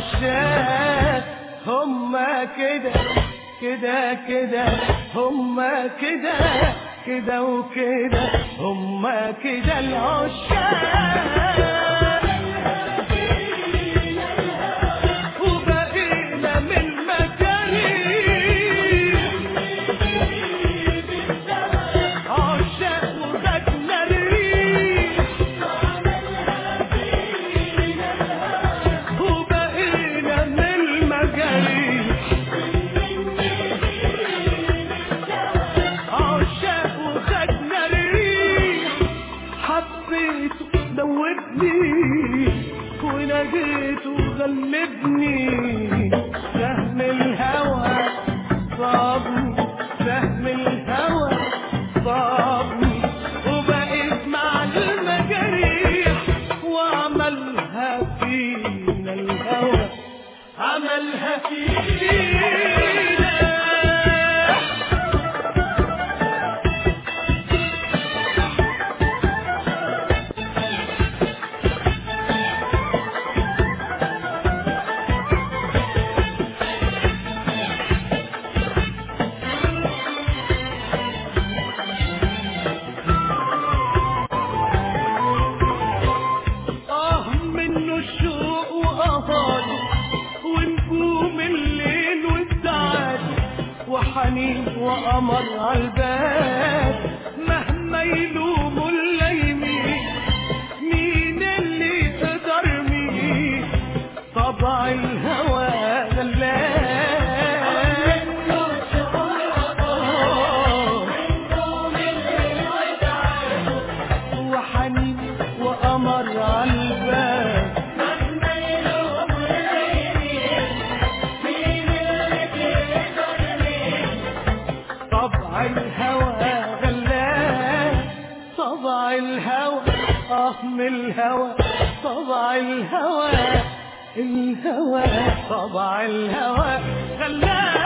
عشاق هما كده كده كده هما كده كده وكده هما كده العشاق وبقينا من مكانين عشاق وخدنا الريح وبقينا من المجاريح عشاق وخدنا الريح حبيته دوبني ونجيته غلبني سهم الهوى صابني سهم الهوى صابني وبقيت مع المجاريح وعملها فينا الهوى عملها فينا آه منه الشوق وأهاله ونجوم الليل والسعاد وحنين وقمر عالباب مهما يلوموا الليمين مين اللي يقدر مين طبع الهوى غلاب وحنين وقمر عالباب طبع الهوى غلاب طبع الهوى اه من الهوى طبع الهوى الهوى طبع الهوى غلاب